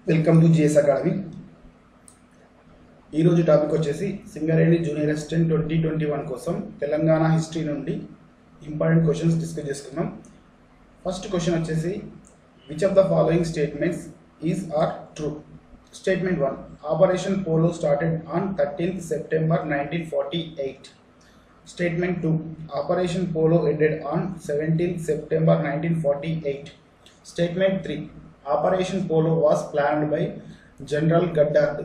Welcome to GS academy ఈరోజు topic వచ్చేసి Singareni junior assistant twenty twenty one కోసం Telangana history నుండి ఇంపార్టెంట్ క్వశ్చన్స్ డిస్కస్ చేసుకుందాం ఫస్ట్ క్వశ్చన్ వచ్చేసి which of the following statements is are true statement one operation polo started on thirteenth September nineteen forty eight statement two operation polo ended on seventeenth September nineteen forty eight statement three operation polo was planned by general Goddard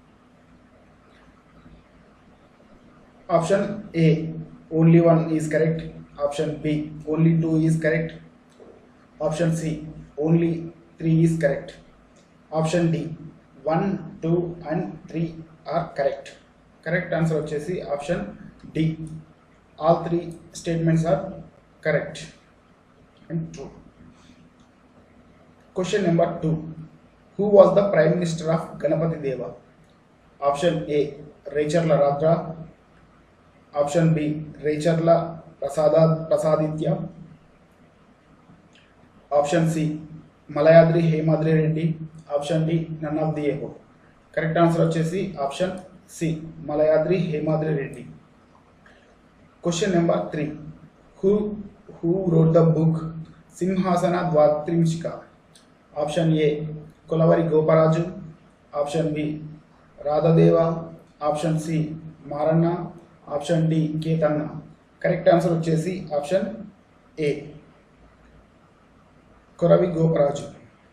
option A only one is correct option B only two is correct option C only three is correct option D one two and three are correct correct answer వచ్చేసి option D all three statements are correct and true question number two who was the prime minister of Ganapati Deva option A Recharla Rudra option B Recharla Prasada Prasaditya option C Malayadri Hemadri Reddy option D none of the above correct answer వచ్చేసి option C Malayadri Hemadri Reddy question number three who who wrote the book Simhasana Dvatrimsika option A Kulavari Goparaju option B Radhadeva option C Maranna option D Ketanna correct answer వచ్చేసి option A Kuravi Goparaju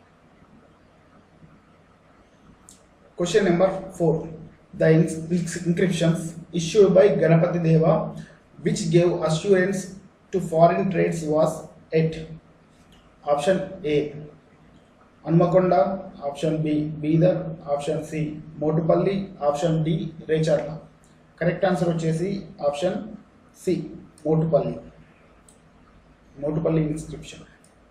question number four the inscriptions issued by Ganapati Deva which gave assurance to foreign trades was at option A Hanmakonda option B Bidar option C Motupalli option D Recharla correct answer వచ్చేసి option C Motupalli Motupalli inscription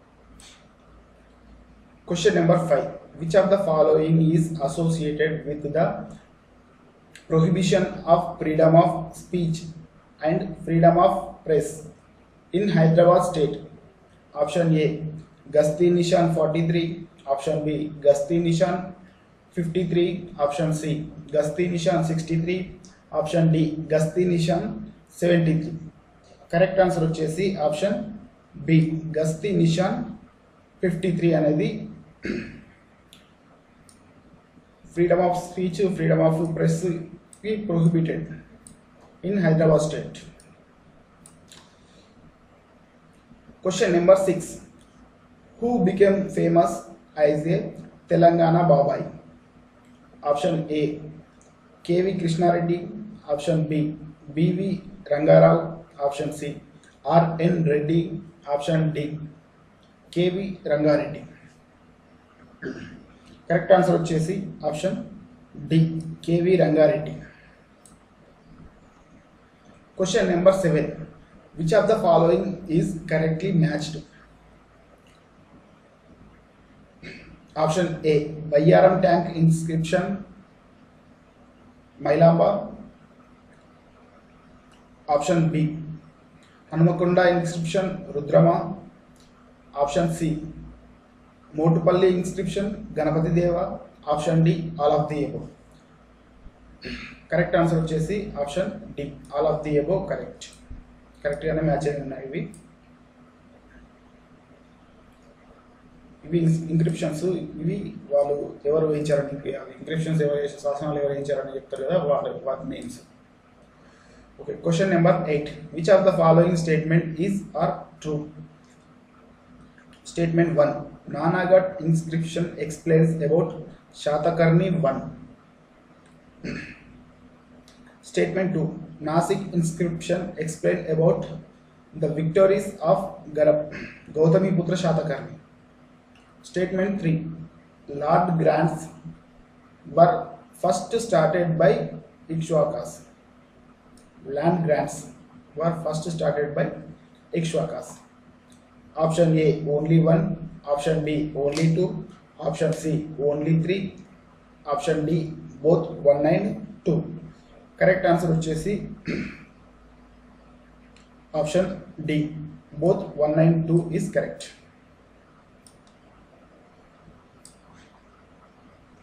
question number five which of the following is associated with the prohibition of freedom of speech and freedom of press in Hyderabad state option A Gasti Nishan forty three option B Gasti Nishan fifty three option C Gasti Nishan sixty three option D Gasti Nishan seventy three correct answer వచ్చేసి option B Gasti Nishan fifty three అనేది freedom of speech freedom of press prohibited in Hyderabad state question number six who became famous as a Telangana బాబాయ్ option A KV Krishna Reddy option B BV Ranga Rao option C RN Reddy option D KV Ranga Reddy correct answer వచ్చేసి option D KV Ranga Reddy question number seven which of the following is correctly matched option A Bayyaram tank inscription Mailamba option B Hanumakonda inscription Rudrama option C Motupalli inscription Ganapati Deva option D all of the above correct answer వచ్చేసి option D all of the above correct కరెక్ట్గానే match అయి ఉన్నాయి ఇవి ఇవి ఇంక్రిప్షన్స్ ఇవి వాళ్ళు ఎవరు వేయించారని ఇంక్రిప్షన్స్ ఎవరు చేసిన శాసనాలు ఎవరు వేయించారని చెప్తారు కదా వాళ్ళ వాటి names okay question number eight which of the following statement is are true statement one Nanaghat inscription explains about Satakarni one statement two Nasik inscription explain about the victories of గరబ్ Gautamiputra Satakarni Statement 3 Lord grants were first started by Ikshwakas. Land grants were first started by Ikshwakas. Option A only one, option B only two, option C only three, option D both one and two. Correct answer వచ్చేసి option D both one nine two is correct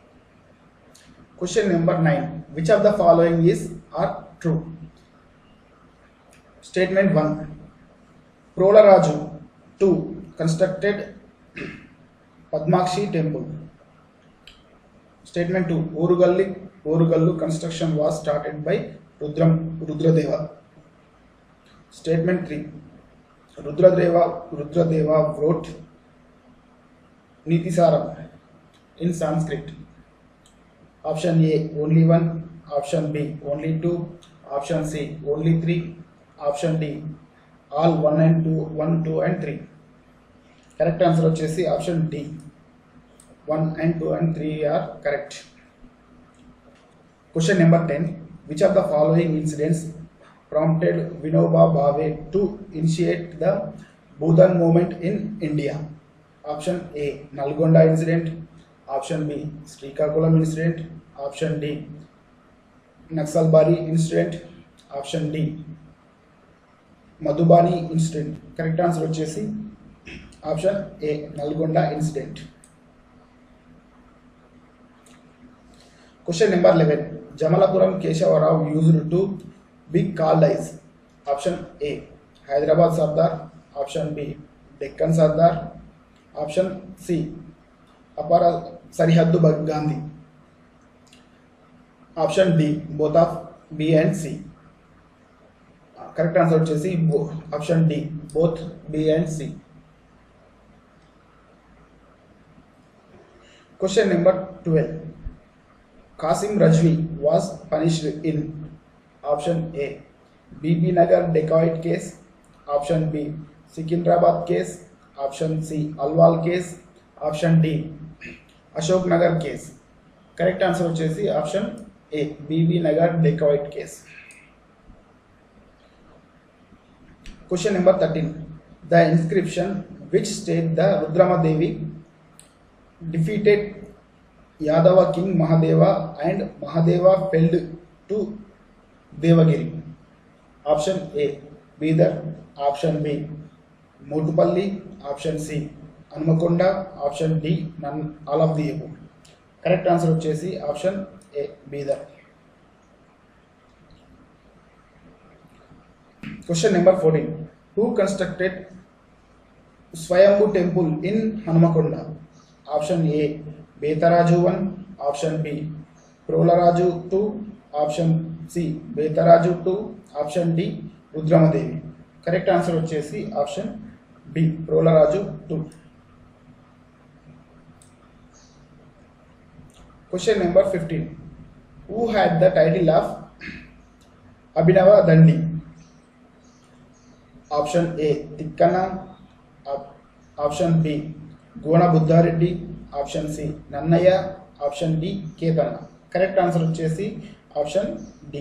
question number nine which of the following is are true statement one Prolaraju two constructed Padmakshi temple statement two Urugalli Urugallu construction was started by Rudram Rudradeva statement three Rudradeva Rudradeva wrote Nitisaram in Sanskrit. Option A only one, option B only two, option C only three, option D all one and two, one, two and three. Correct answer వచ్చేసి option D one and two and three are correct question number ten which of the following incidents prompted Vinoba Bhave to initiate the Bhoodan movement in India option A Nalgonda incident option B Srikakulam incident option D Naxalbari incident option D Madhubani incident correct answer వచ్చేసి option A Nalgonda incident question number eleven Jamalapuram Keshava Rao used to be called as option A Hyderabad Sardar option B Deccan Sardar option C అపార సరిహద్దు బ- Gandhi option D both of B and C correct answer వచ్చేసి option D both B and C question number twelve Qasim Razvi was punished in option A Bibinagar dacoit case option B Secunderabad case option C Alwal case option D Ashok Nagar case correct answer వచ్చేసి option A Bibinagar dacoit case question number thirteen the inscription which state the Rudramadevi defeated Yadava king Mahadeva and Mahadeva fell to Devagiri. Option A Bidar, option B Motupalli, option C Anmakonda, option D none all of the above. Correct answer వచ్చేసి option A Bidar question number fourteen who constructed Swayambhu temple in Hanumakonda option A Betaraju one option B Prolaraju two option C Betaraju two option D Rudramadevi correct answer వచ్చేసి option B Prolaraju two question number fifteen who had the title of Abhinava Dandi option A Tikkana ఆప్- option B Gona Buddha Reddy option C Nannaya option D Ketanna correct answer వచ్చేసి option D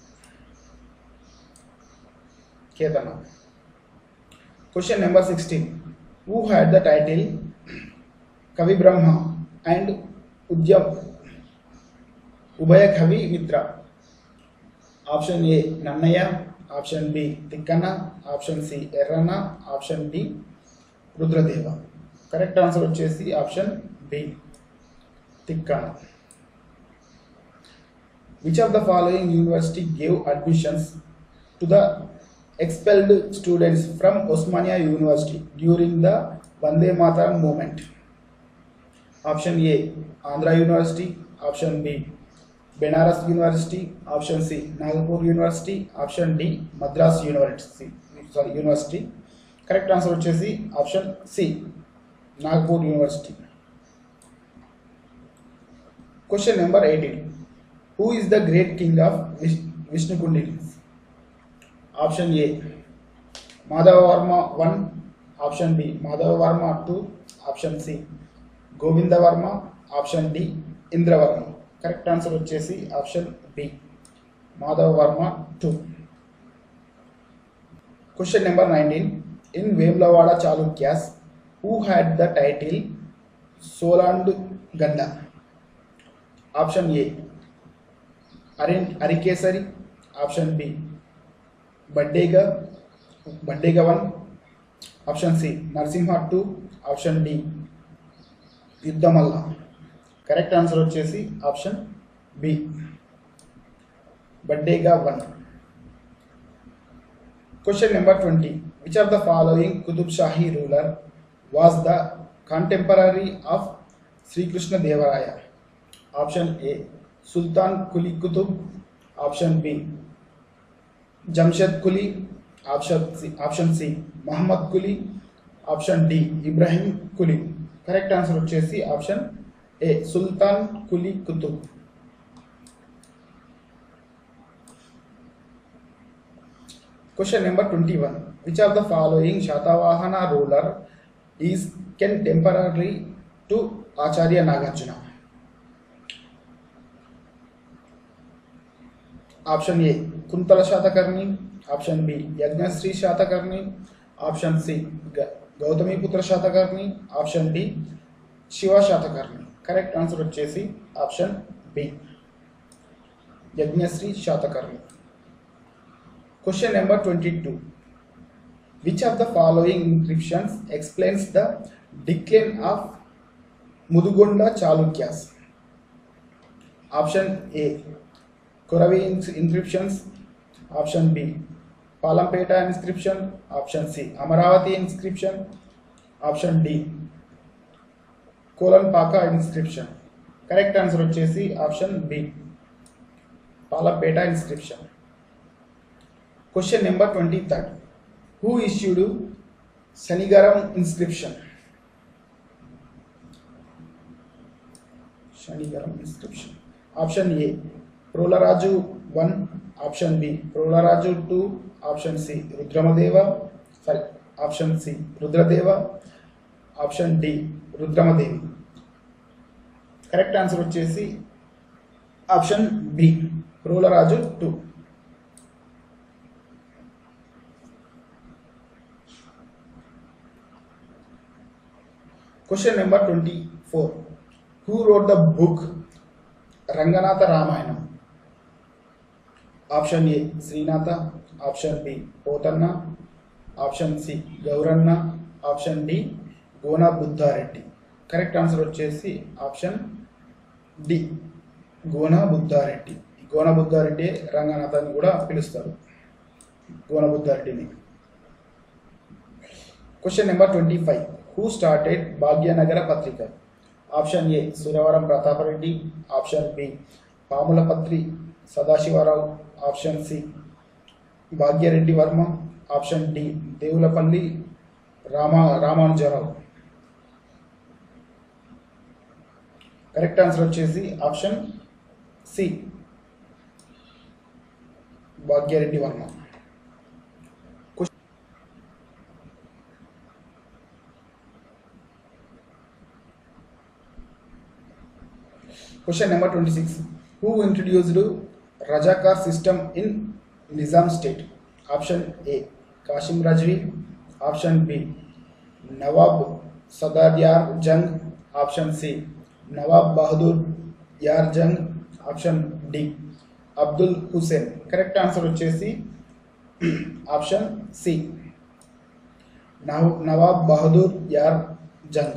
కేతన్న question number sixteen who had the title Kavi Brahma and ఉద్యమ్ Ubhaya Kavi Mitra option A Nannaya option B Tikkanna option C Yerranna option D Rudradeva correct answer వచ్చేసి option B Tikkanna which of the following university gave admissions to the expelled students from Osmania university during the Vande Mataram movement option A Andhra university option B Benares university option C Nagpur university option D Madras university sorry university correct answer వచ్చేసి option C Nagpur university question number eighteen who is the great king of Vishnukundi option A Madhava Varma one option B Madhava Varma two option C Govinda Varma option D Indravarma correct answer వచ్చేసి option B Madhava Varma two question number nineteen in Vemulavada Chalukyas who had the title Solanda Ganda option A అరిన్ Arikesari option B Baddega Baddega one option C Narasimha two option D యుద్ధమల్ల correct answer వచ్చేసి option B Baddega one question number twenty which of the following Qutb Shahi ruler was the contemporary of Srikrishna Devaraya option A Sultan Quli Qutb option B Jamshid Quli option C option C Muhammad Quli option D Ibrahim Quli correct answer వచ్చేసి option A Sultan Quli Qutb Question number 21. Which of the following Shatavahana ruler is can temporarily to Acharya Nagarjuna? Option A. Kuntala Shatakarni. Option B. Yagnasri Shatakarni. Option C. Ga- Gautami Putra Shatakarni. Option D. Shiva Shatakarni. Correct answer వచ్చేసి option B Yajnashri Satakarni Question number 22. Which of the following inscriptions explains the decline of Mudugonda Chalukyas? Option A. Koravi ins- inscriptions. Option B. Palampeta inscription. Option C. Amaravati inscription. Option D. Kolan Paka inscription. Correct answer వచ్చేసి option B Palampet inscription Question number 23. Who issued Sanigaram inscription? Sanigaram inscription. Option A. Prolaraju 1. Option B. Prolaraju 2. Option C. Rudramadeva. Sorry. Option C. Rudradeva. Option D. Rudramadevi. Correct answer వచ్చేసి option B Prolaraju two Question number 24. Who wrote the book Ranganatha Ramayana? Option A. Srinatha. Option B. Potanna. Option C. Gauranna. Option D. Gona Buddha Reddy. Correct answer వచ్చేసి option D Gona Buddha Reddy Gona Buddha Reddy Ranganath అని కూడా పిలుస్తారు గోన బుద్ధారెడ్డిని question number twenty five who started Bhagyanagara Patrika option A Suravaram Pratapa Reddy option B Pamulaparthi Sadasiva Rao option C Bhagya Reddy Varma option D Devulapalli Rama Ramanuja Rao correct answer వచ్చేసి option C Bhagya Reddy Varma Question number 26. Who introduced Rajakar system in Nizam state? Option A. Kashim Rajvi. Option B. Nawab Sadaryar Jung. Option C. Nawab Bahadur Yar Jung. Option D. Abdul Hussain. Correct answer వచ్చేసి option C Nawab Bahadur Yar Jung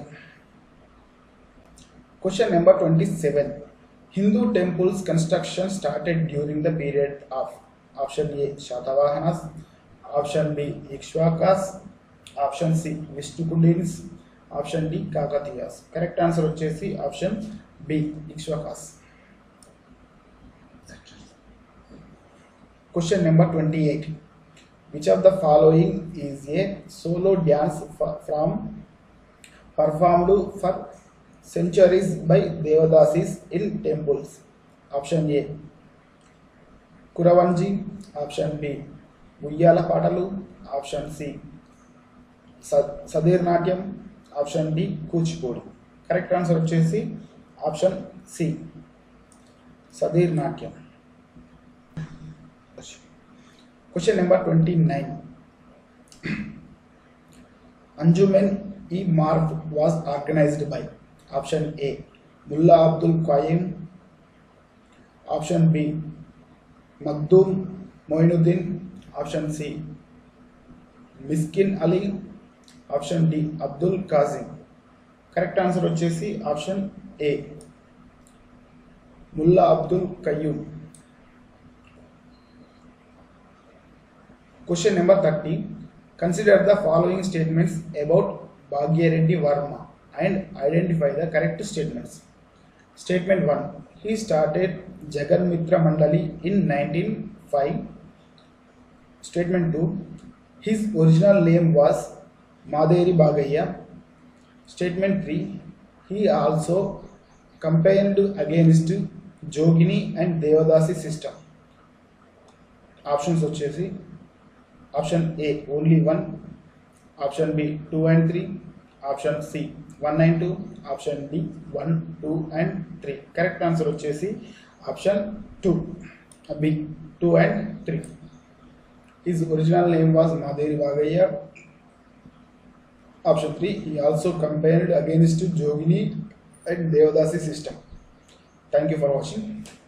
Question number 27. Hindu temples construction started during the period of option A Shatavahanas, option B Ikshvakas, option C Vishnukulins, option D Kakatiyas. Correct answer వచ్చేసి option B Ikshvakas. Question number 28. Which of the following is a solo dance f- from performed for centuries by Devadasis in temples. Option A. Kuravanji. Option B. Uyyala Patalu. Option C. Sa- Sadir Natyam. Option D. Kuchipudi. Correct answer వచ్చేసి option C Sadir Natyam question number twenty nine Anjuman e Maarif was organized by option A Mullah Abdul Qayyum option B Makhdoom Mohiuddin option C Miskin Ali option D Abdul Kazim correct answer వచ్చేసి option A Mullah Abdul Qayyum. Question number 30. Consider the following statements about Bhagyareddy Varma and identify the correct statements. Statement 1. He started Jagan Mitra Mandali in 1905. Statement 2. His original name was Maderi Bagaya. Statement 3. He also campaigned against Jogini and Devadasi system. Options వచ్చేసి option A only one option B two and three option C one and two option D one two and three correct answer వచ్చేసి option two B two and three his original name was Maderi Bagayya option three he also compared against Jogini and Devadasi system thank you for watching